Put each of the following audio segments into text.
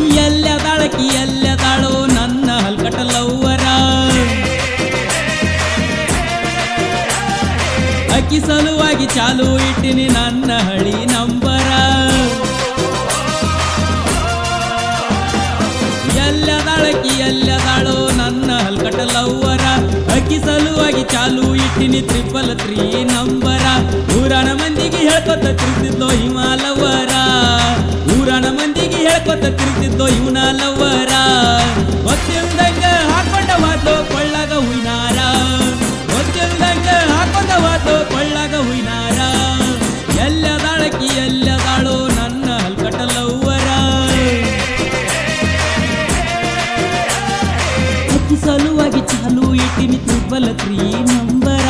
ಎಲ್ಲದಾಳಕಿ ಎಲ್ಲದಾಳೋ ನನ್ನ ಹಲ್ಕಟಲವ್ವರ ಅಕ್ಕಿ ಸಲುವಾಗಿ ಚಾಲು ಇಟ್ಟಿನಿ ನನ್ನ ಹಳಿ ನಂಬರ ಎಲ್ಲದಾಳಕಿ ಎಲ್ಲದಾಳೋ ನನ್ನ ಹಲ್ಕಟಲವ್ವರ ಅಕ್ಕಿ ಸಲುವಾಗಿ ಚಾಲು ಇಟ್ಟಿನಿ ತ್ರಿಪಲ್ ತ್ರೀ ನಂಬರ ಊರಣ ಮಂದಿಗೆ ಹೇಳ್ಕೊತ ತಿರುಗ್ತಿದ್ಲೋ ಹಿಮಾಲವರ ಊರಣ ಮಂದಿಗೆ ಹೇಳ್ಕೊತ ತಿರುಗ್ತಿದ್ಲೋ ಇವನ ಲವ್ವರ ಗೊತ್ತಿಲ್ದಂಗ ಹಾಕೊಂಡ ವಾತು ಕೊಳ್ಳಾಗ ಹುಯ್ನಾರ ಗೊತ್ತಿಲ್ದಂಗ ಹಾಕೊಂಡ ವಾತು ಕೊಳ್ಳಾಗ ಹುಯ್ನಾರ ಎಲ್ಲದಾಳಕಿ ಎಲ್ಲದಾಳೋ ನನ್ನ ಹಲ್ಕಟಲವ್ವರ ಅಕ್ಕಿ ಸಲುವಾಗಿ ಚಾಲು ಇಟ್ಟಿನಿ ತ್ರಿಬಲ್ ತ್ರೀ ನಂಬರ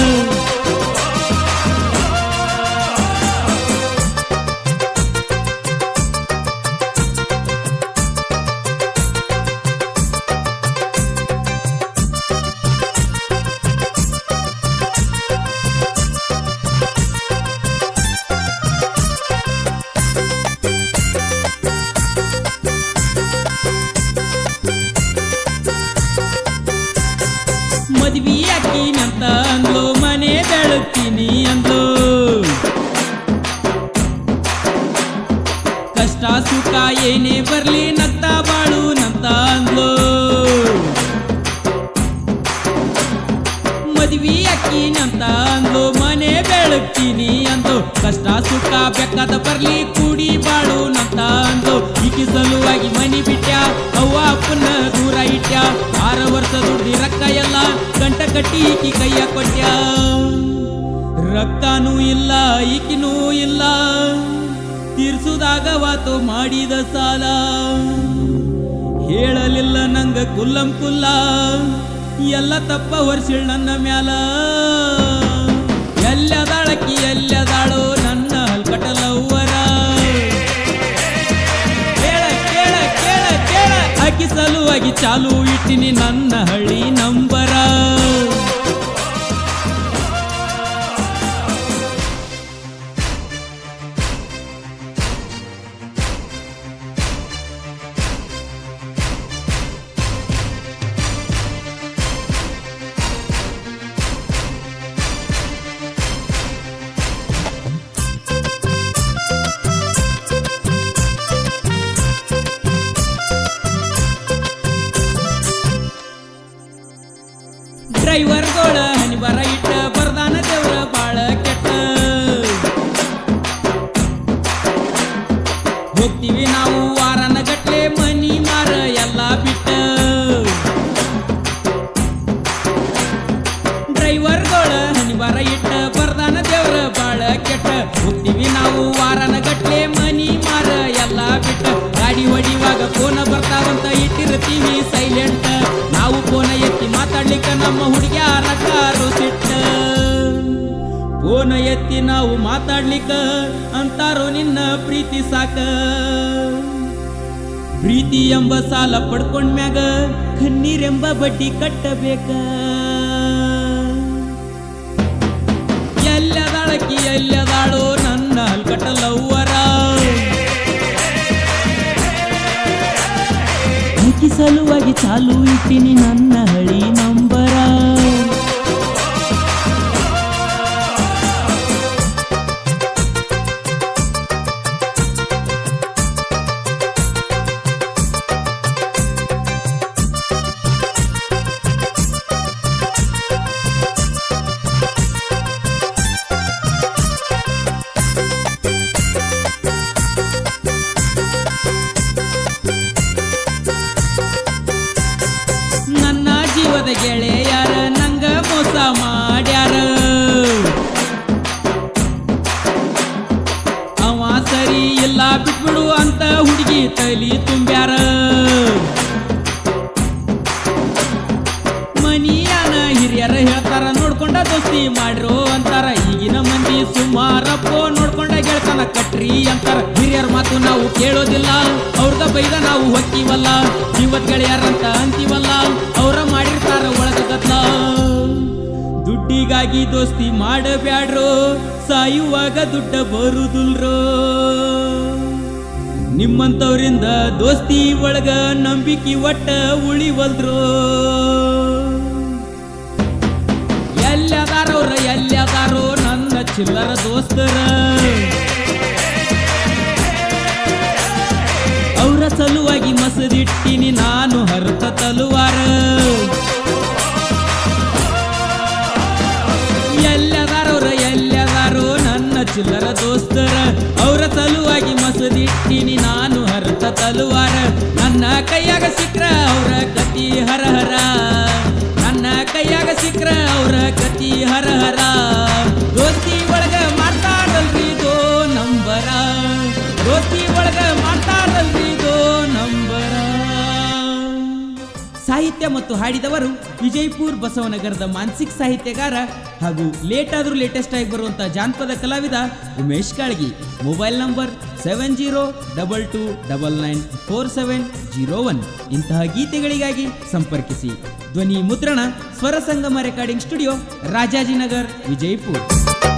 ಮದ್ವಿ ಅಕ್ಕಿನಂತ ಅಂದ್ಲು ಮನೆ ಬೆಳಗ್ತೀನಿ ಅಂದ್ಲು ಕಷ್ಟ ಸುಖ ಏನೇ ಬರ್ಲಿ ನಗ್ತಾ ಬಾಳು ನಂತ ಅಂದ್ಲು ಮದ್ವಿ ಅಕ್ಕಿನಂತ ಅಂದ್ಲು ಮನೆ ಬೆಳಗ್ತೀನಿ ಅಂದು ಕಷ್ಟ ಸುಖ ಬೆಕ್ಕದ ಬರ್ಲಿ ಕೂಡಿ ಬಾಳು ನಂತ ಅಂದು ಈಕಿ ಸಲುವಾಗಿ ಮನಿ ಬಿಟ್ಟ ಅವ್ವ ಅಪ್ಪನ ದೂರ ಇಟ್ಟ ಆರ ವರ್ಷ ದುಡ್ಡಿ ರೊಕ್ಕ ಎಲ್ಲ ಗಂಟ ಕಟ್ಟಿ ಈಕಿ ಕೈಯ ಕೊಟ್ಟ ರೊಕ್ಕನೂ ಇಲ್ಲ ಈಕಿನೂ ಇಲ್ಲ ತೀರ್ಸುದಾಗ ವಾತು ಮಾಡಿದ ಸಾಲ ಹೇಳಲಿಲ್ಲ ನಂಗ ಕುಲ್ಲಂ ಕುಲ್ಲ ಎಲ್ಲ ತಪ್ಪ ವರ್ಷಿಳ್ ನನ್ನ ಮ್ಯಾಲ ಎಲ್ಲದಾಳಕಿ ಎಲ್ಲದಾಳೋ ನನ್ನ ಹಲ್ಕಟಲವ್ವರ ಕೇಳ ಕೇಳ ಕೇಳ ಕೇಳ ಅಕ್ಕಿ ಸಲುವಾಗಿ ಚಾಲು ಇಟ್ಟಿನಿ ನನ್ನ ಹಳ್ಳಿ ನಂಬರ ಡ್ರೈವರ್ಗಳ ಹನಿ ಬರ ಇಟ್ಟ ಬರ್ದಾನ ದೇವ್ರ ಬಾಳ ಕೆಟ್ಟ ಹೋಗ್ತೀವಿ ನಾವು ವಾರನ ಗಟ್ಲೆ ಮನಿ ಮಾರ ಎಲ್ಲ ಬಿಟ್ಟ ಡ್ರೈವರ್ಗಳ ಹನಿ ಬರ ಇಟ್ಟ ಬರ್ದಾನ ದೇವ್ರ ಬಾಳ ಕೆಟ್ಟ ಹೋಗ್ತೀವಿ ನಾವು ವಾರನ ಗಟ್ಲೆ ಮನಿ ಮಾರ ಎಲ್ಲ ಬಿಟ್ಟ ಗಾಡಿ ಹೊಡಿವಾಗ ಫೋನ ಬರ್ತಾವಂತ ಇಟ್ಟಿರ್ತೀವಿ ಸೈಲೆಂಟ್ ನಾವು ಫೋನ ಎತ್ತಿ ಮಾತಾಡ್ಲಿಕ್ಕ ನಮ್ಮ ಹುಡುಗ್ಯಾರ ಕಾರು ಸಿಟ್ಟ ಫೋನ ಎತ್ತಿ ನಾವು ಮಾತಾಡ್ಲಿಕ್ಕ ಅಂತಾರೋ ನಿನ್ನ ಪ್ರೀತಿ ಸಾಕ ಪ್ರೀತಿ ಎಂಬ ಸಾಲ ಪಡ್ಕೊಂಡ್ಮ್ಯಾಗ ಕಣ್ಣೀರೆಂಬ ಬಡ್ಡಿ ಕಟ್ಟಬೇಕ ಎಲ್ಲದಾಳಕಿ ಎಲ್ಲದಾಳೋ ನನ್ನ ಹಲ್ಕಟಲವ್ವರ ಅಕ್ಕಿ ಸಲುವಾಗಿ ಚಾಲು ಇಟ್ಟಿನಿ ನನ್ನ ಹಳಿ ನಂಬರ ನನ್ನ ಜೀವದ ಗೆಳೆಯರ ನಂಗ ಮೋಸ ಮಾಡ್ಯಾರ ಅವ ಸರಿ ಇಲ್ಲ ಬಿಟ್ಬಿಡು ಅಂತ ಹುಡುಗಿ ತಲಿ ತುಂಬ್ಯಾರ ಮನಿಯಾನ ಹಿರಿಯರ ಹೇಳ್ತಾರ ನೋಡ್ಕೊಂಡ ದೋಸ್ತಿ ಮಾಡ್ರು ಅಂತಾರ ಈಗಿನ ಮಂದಿ ಸುಮಾರಪ್ಪೋ ನೋಡ್ಕೊಂಡ ಗೆಳ್ತನ ಕಟ್ರಿ ಅಂತಾರ ಹಿರಿಯರ ಮಾತು ನಾವು ಕೇಳೋದಿಲ್ಲ ಅವ್ರದ ಬೈದ ನಾವು ಹೊಕ್ಕಿವಲ್ಲ ಜೀವತ್ ಗೆಳೆಯರಂತ ಅಂತೀವಲ್ಲ ಅವ್ರ ಮಾಡಿರ್ತಾರ ಒಳಗದಲ್ಲ ದುಡ್ಡಿಗಾಗಿ ದೋಸ್ತಿ ಮಾಡಬ್ಯಾಡ್ರೋ ಸಾಯುವಾಗ ದುಡ್ಡ ಬರುದಿಲ್ರೋ ನಿಮ್ಮಂತವ್ರಿಂದ ದೋಸ್ತಿ ಒಳಗ ನಂಬಿಕೆ ಒಟ್ಟ ಉಳಿವಲ್ರು ಎಲ್ಲದಾರವ್ರ ಎಲ್ಲದಾರೋ ನನ್ನ ಚಿಲ್ಲರ ದೋಸ್ತರ ಅವರ ಸಲುವಾಗಿ ಮಸದಿಟ್ಟಿನಿ ನಾನು ಹರತ ತಲುವಾರ ಎಲ್ಲದಾರವ್ರ ಎಲ್ಲದಾರೋ ನನ್ನ ಚಿಲ್ಲರ ದೋಸ್ತರ ಅವರ ಸಲುವಾಗಿ ಮಸದಿಟ್ಟಿನಿ ನಾನು ಹರತ ತಲುವಾರ ನನ್ನ ಕೈಯಾಗ ಸಿಕ್ರ ಅವರ ಗತಿ ಹರ ಹರ ನನ್ನ ಕೈಯಾಗ ಸಿಕ್ರ ಅವರ ಗತಿ ಹರ ಹರ ದೋಸ್ತಿ ಒಳಗ ಮಾತಾಡಲ್ರಿ ದೋ ನಂಬರ ದೋಸ್ತಿ ಒಳಗ ಮಾತಾಡಲ್ರಿ ದೋ ನಂಬರ ಸಾಹಿತ್ಯ ಮತ್ತು ಹಾಡಿದವರು ವಿಜಯಪುರ್ ಬಸವನಗರದ ಮಾನಸಿಕ ಸಾಹಿತ್ಯಗಾರ ಹಾಗೂ ಲೇಟ್ ಆದ್ರೂ ಲೇಟೆಸ್ಟ್ ಆಗಿ ಬರುವಂತ ಜಾನಪದ ಕಲಾವಿದ Umesh Kalagi mobile number seven zero double two double nine four seven zero one ಇಂತಹ ಗೀತೆಗಳಿಗಾಗಿ ಸಂಪರ್ಕಿಸಿ ಧ್ವನಿ ಮುದ್ರಣ ಸ್ವರ ಸಂಗಮ ರೆಕಾರ್ಡಿಂಗ್ ಸ್ಟುಡಿಯೋ ರಾಜಾಜಿನಗರ್ ವಿಜಯಪುರ್